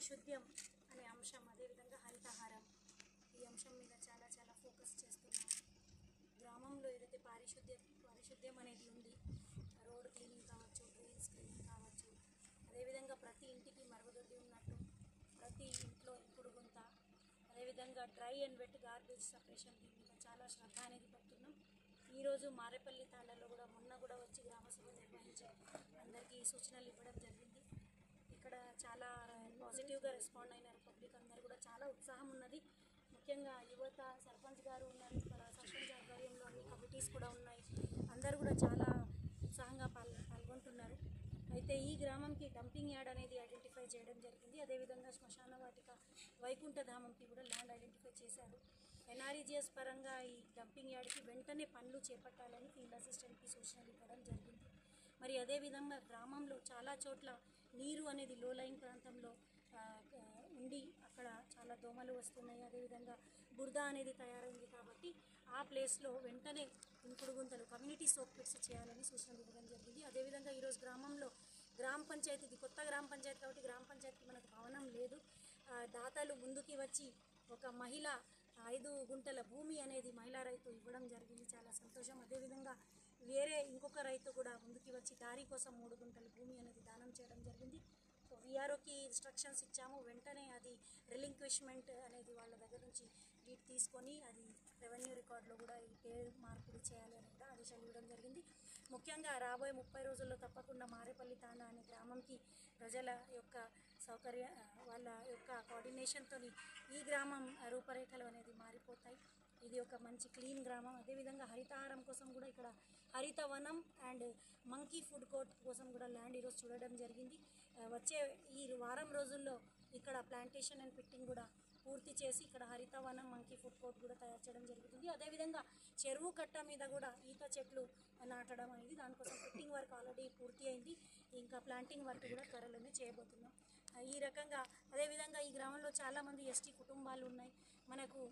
పారిశుద్ధ్యం అనే అంశం అదేవిధంగా హరితహారం ఈ అంశం మీద చాలా చాలా ఫోకస్ చేస్తున్నాం గ్రామంలో ఏదైతే పారిశుద్ధ్యం పారిశుద్ధ్యం అనేది ఉంది రోడ్ క్లీనింగ్ కావచ్చు డ్రైన్స్ క్లీనింగ్ కావచ్చు అదేవిధంగా ప్రతి ఇంటికి మరుగుదొడ్డి ఉన్నట్టు ప్రతి ఇంట్లో ఇంకుడు గుంత అదేవిధంగా dry and wet garbage separation దీని మీద చాలా శ్రద్ధ అనేది పెడుతున్నాం ఈరోజు మారేపల్లి తాండాలో కూడా మొన్న కూడా వచ్చి గ్రామ సభ నిర్వహించి అందరికీ సూచనలు ఇవ్వడం జరిగింది ఇక్కడ చాలా పాజిటివ్గా రెస్పాండ్ అయినారు పబ్లిక్ అందరూ కూడా చాలా ఉత్సాహం ఉన్నది ముఖ్యంగా యువత సర్పంచ్ గారు ఉన్నారు ఇక్కడ సర్పంచ్ ఆధ్వర్యంలో అన్ని కమిటీస్ కూడా ఉన్నాయి అందరూ కూడా చాలా ఉత్సాహంగా పాల్ పాల్గొంటున్నారు అయితే ఈ గ్రామంకి డంపింగ్ యార్డ్ అనేది ఐడెంటిఫై చేయడం జరిగింది అదేవిధంగా శ్మశాన వాటిక వైకుంఠధామంకి కూడా ల్యాండ్ ఐడెంటిఫై చేశారు ఎన్ఆర్ఈజిఎస్ పరంగా ఈ డంపింగ్ యార్డ్కి వెంటనే పనులు చేపట్టాలని ఫీల్డ్ అసిస్టెంట్కి సూచనలు ఇవ్వడం జరిగింది మరి అదేవిధంగా గ్రామంలో చాలా చోట్ల నీరు అనేది లో లైన్ ప్రాంతంలో ఆ, ఆ, ఉండి అక్కడ చాలా దోమలు వస్తున్నాయి అదేవిధంగా బురద అనేది తయారైంది కాబట్టి ఆ ప్లేస్లో వెంటనే ఇంకుడు గుంతలు కమ్యూనిటీ సోప్ పిట్స్ చేయాలని సూచనలు ఇవ్వడం జరిగింది అదేవిధంగా ఈరోజు గ్రామంలో గ్రామ పంచాయతీ ఇది కొత్త గ్రామ పంచాయతీ కాబట్టి గ్రామ పంచాయతీకి మనకు భవనం లేదు ఆ, దాతలు ముందుకి వచ్చి ఒక మహిళ ఐదు గుంటల భూమి అనేది మహిళా రైతు ఇవ్వడం జరిగింది చాలా సంతోషం అదేవిధంగా వేరే ఇంకొక రైతు కూడా ముందుకి వచ్చి దారి కోసం మూడు గుంటల భూమి అనేది దానం చేయడం జరిగింది సో విఆర్ఓకి ఇన్స్ట్రక్షన్స్ ఇచ్చాము వెంటనే అది రిలింక్విష్మెంట్ అనేది వాళ్ళ దగ్గర నుంచి డీట్ తీసుకొని అది రెవెన్యూ రికార్డులో కూడా ఈ పేరు మార్పిడి చేయాలి అని కూడా ఆదేశాలు ఇవ్వడం జరిగింది ముఖ్యంగా రాబోయే ముప్పై రోజుల్లో తప్పకుండా మారేపల్లి తాండా అనే గ్రామంకి ప్రజల యొక్క సౌకర్య వాళ్ళ యొక్క కోఆర్డినేషన్తో ఈ గ్రామం రూపరేఖలు అనేది మారిపోతాయి ఇది ఒక మంచి క్లీన్ గ్రామం అదేవిధంగా హరితహారం కోసం కూడా ఇక్కడ హరిత వనం అండ్ మంకీ ఫుడ్ కోర్ట్ కోసం కూడా ల్యాండ్ ఈరోజు చూడడం జరిగింది ఆ, వచ్చే ఈ వారం రోజుల్లో ఇక్కడ ప్లాంటేషన్ అండ్ ఫిట్టింగ్ కూడా పూర్తి చేసి ఇక్కడ హరితవనం మంకీ ఫుడ్ కోర్ట్ కూడా తయారు చేయడం జరుగుతుంది అదేవిధంగా చెరువు కట్ట మీద కూడా ఈత చెట్లు నాటడం అనేది దానికోసం ఫిట్టింగ్ వర్క్ ఆల్రెడీ పూర్తి అయింది ఇంకా ప్లాంటింగ్ వర్క్ కూడా త్వరలోనే చేయబోతున్నాం ఆ, ఈ రకంగా అదేవిధంగా ఈ గ్రామంలో చాలామంది ఎస్టీ కుటుంబాలు ఉన్నాయి మనకు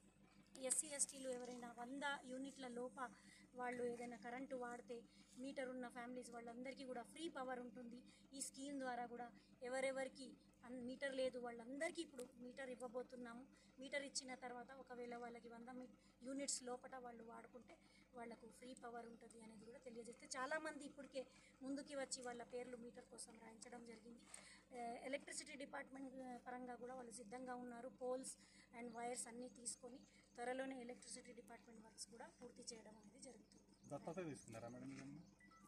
ఎస్సీ ఎస్టీలు ఎవరైనా వంద యూనిట్ల లోప వాళ్ళు ఏదైనా కరెంటు వాడితే మీటర్ ఉన్న ఫ్యామిలీస్ వాళ్ళందరికీ కూడా ఫ్రీ పవర్ ఉంటుంది ఈ స్కీమ్ ద్వారా కూడా ఎవరెవరికి అన్- మీటర్ లేదు వాళ్ళందరికీ ఇప్పుడు మీటర్ ఇవ్వబోతున్నాము మీటర్ ఇచ్చిన తర్వాత ఒకవేళ వాళ్ళకి వంద మీ యూనిట్స్ లోపల వాళ్ళు వాడుకుంటే వాళ్ళకు ఫ్రీ పవర్ ఉంటుంది అనేది కూడా తెలియజేస్తే చాలామంది ఇప్పటికే ముందుకి వచ్చి వాళ్ళ పేర్లు మీటర్ కోసం రాయించడం జరిగింది ఆ, ఎలక్ట్రిసిటీ డిపార్ట్మెంట్ ఆ, పరంగా కూడా వాళ్ళు సిద్ధంగా ఉన్నారు పోల్స్ అండ్ వైర్స్ అన్నీ తీసుకొని త్వరలోనే ఎలక్ట్రిసిటీ డిపార్ట్మెంట్ వర్క్స్ కూడా పూర్తి చేయడం అనేది జరుగుతుంది దత్తత తీసుకున్నారా మేడం ఇవన్నీ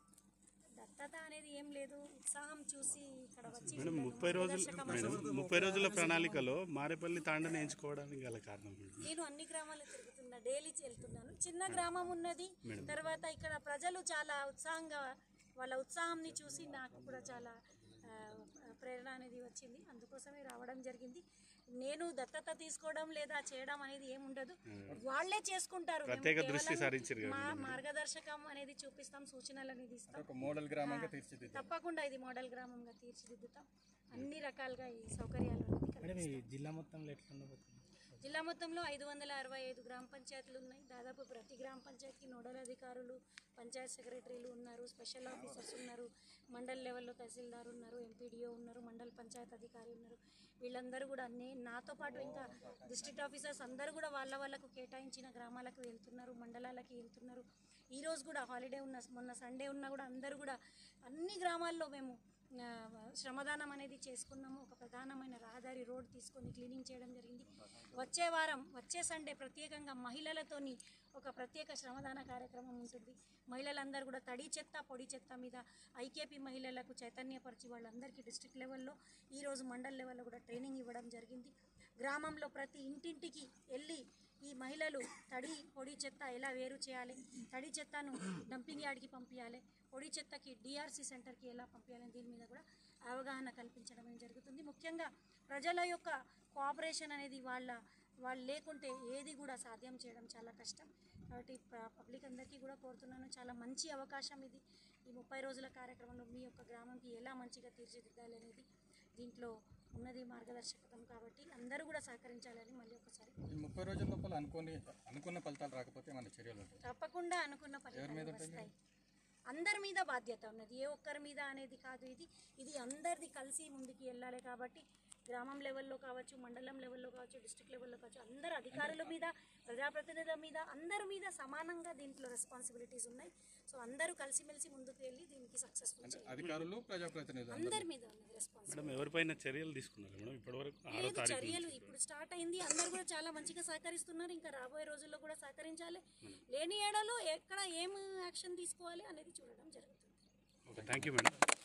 దత్తత అనేది ఏం లేదు ఉత్సాహం చూసి ఇక్కడ వచ్చి మేడం వీళ్ళను ముప్పై రోజులు మార్గదర్శకం మేడం ముప్పై రోజుల ప్రణాళికలో మారేపల్లి తాండని ఎంచుకోవడానికి గల కారణం మేడం నేను అన్ని గ్రామాలు తిరుగుతున్నా డైలీ వెళ్తున్నాను చిన్న గ్రామం ఉన్నది తర్వాత ఇక్కడ ప్రజలు చాలా ఉత్సాహంగా వాళ్ళ ఉత్సాహాన్ని చూసి నాకు కూడా చాలా ఆ, ప్రేరణ అనేది వచ్చింది అందుకోసమే రావడం జరిగింది నేను దత్తత తీసుకోవడం లేదా చేయడం అనేది ఏముండదు వాళ్ళే చేసుకుంటారు మేము ప్రత్యేక దృష్టి కేవలం సారించారు కదా మా మార్గదర్శకం అనేది చూపిస్తాం సూచనలు అనేది ఇస్తాం ఒక మోడల్ గ్రామంగా తీర్చిదిద్దారు తప్పకుండా ఇది మోడల్ గ్రామంగా తీర్చిదిద్దుతాం అన్ని రకాలుగా ఈ సౌకర్యాలు అనేది కల్పిస్తాం. మేడం ఈ జిల్లా మొత్తంలో ఎట్లా ఉండబోతుంది జిల్లా మొత్తంలో ఐదు వందల అరవై ఐదు గ్రామ పంచాయతీలు ఉన్నాయి దాదాపు ప్రతి గ్రామ పంచాయతీకి నోడల్ అధికారులు పంచాయత్ సెక్రటరీలు ఉన్నారు స్పెషల్ ఆఫీసర్స్ ఉన్నారు మండల్ లెవెల్లో తహసీల్దార్ ఉన్నారు ఎంపీడీఓ ఉన్నారు మండల్ పంచాయత్ అధికారి ఉన్నారు వీళ్ళందరూ కూడా నే నాతో పాటు ఇంకా డిస్ట్రిక్ట్ ఆఫీసర్స్ అందరూ కూడా వాళ్ళ వాళ్ళకు కేటాయించిన గ్రామాలకు వెళ్తున్నారు మండలాలకి వెళ్తున్నారు ఈ రోజు కూడా హాలిడే ఉన్న మొన్న సండే ఉన్నా కూడా అందరూ కూడా అన్ని గ్రామాల్లో మేము ఆ, శ్రమదానం అనేది చేసుకున్నాము ఒక ప్రధానమైన రహదారి రోడ్ తీసుకొని క్లీనింగ్ చేయడం జరిగింది వచ్చే వారం వచ్చే సండే ప్రత్యేకంగా మహిళలతోని ఒక ప్రత్యేక శ్రమదాన కార్యక్రమం ఉంటుంది మహిళలందరూ కూడా తడి చెత్త పొడి చెత్త మీద ఐకేపీ మహిళలకు చైతన్యపరిచి వాళ్ళందరికీ డిస్ట్రిక్ట్ లెవెల్లో ఈరోజు మండల్ లెవెల్లో కూడా ట్రైనింగ్ ఇవ్వడం జరిగింది గ్రామంలో ప్రతి ఇంటింటికి వెళ్ళి ఈ మహిళలు తడి పొడి చెత్త ఎలా వేరు చేయాలి తడి చెత్తను డంపింగ్ యార్డ్కి పంపించాలి పొడి చెత్తకి డిఆర్సి సెంటర్కి ఎలా పంపించాలి దీని మీద కూడా అవగాహన కల్పించడం అనేది జరుగుతుంది ముఖ్యంగా ప్రజల యొక్క కోఆపరేషన్ అనేది వాళ్ళ వాళ్ళు లేకుంటే ఏది కూడా సాధ్యం చేయడం చాలా కష్టం కాబట్టి ప- పబ్లిక్ అందరికీ కూడా కోరుతున్నాను చాలా మంచి అవకాశం ఇది ఈ ముప్పై రోజుల కార్యక్రమంలో మీ యొక్క గ్రామంకి ఎలా మంచిగా తీర్చిదిద్దాలి అనేది దీంట్లో ఉన్నది మార్గదర్శకతం కాబట్టి అందరూ కూడా సహకరించాలని మళ్ళీ ఒకసారి ఈ ముప్పై రోజుల లోపల అనుకోని అనుకున్న ఫలితాలు రాకపోతే మన చర్యలు ఉంటాయి తప్పకుండా అనుకున్న ఫలితాలు వస్తాయి అందరి మీద బాధ్యత ఉన్నది ఏ ఒక్కరి మీద అనేది కాదు ఇది ఇది అందరిది కలిసి ముందుకు వెళ్ళాలి కాబట్టి గ్రామం లెవెల్లో కావచ్చు మండలం లెవెల్లో కావచ్చు డిస్ట్రిక్ట్ లెవెల్లో కావచ్చు అందరు అధికారుల మీద ప్రజాప్రతినిధుల మీద అందరి మీద సమానంగా దీంట్లో రెస్పాన్సిబిలిటీస్ ఉన్నాయి సో అందరూ కలిసిమెలిసి ముందుకు వెళ్ళి దీనికి సక్సెస్ఫుల్ అంటే చేయాలి అధికారులు ప్రజాప్రతినిధులు అందరూ అందరి మీద ఉన్నది రెస్పాన్సిబిలిటీ మేడం ఎవరిపైన చర్యలు తీసుకున్నారు మేడం ఇప్పటివరకు ఆరో లేదు తారీఖు చర్యలు ఇప్పుడు స్టార్ట్ అయింది అందరు కూడా చాలా మంచిగా సహకరిస్తున్నారు ఇంకా రాబోయే రోజుల్లో కూడా సహకరించాలి లేని ఏడలో ఎక్కడ ఏం యాక్షన్ తీసుకోవాలి అనేది చూడడం జరుగుతుంది ఓకే థ్యాంక్ యూ మేడం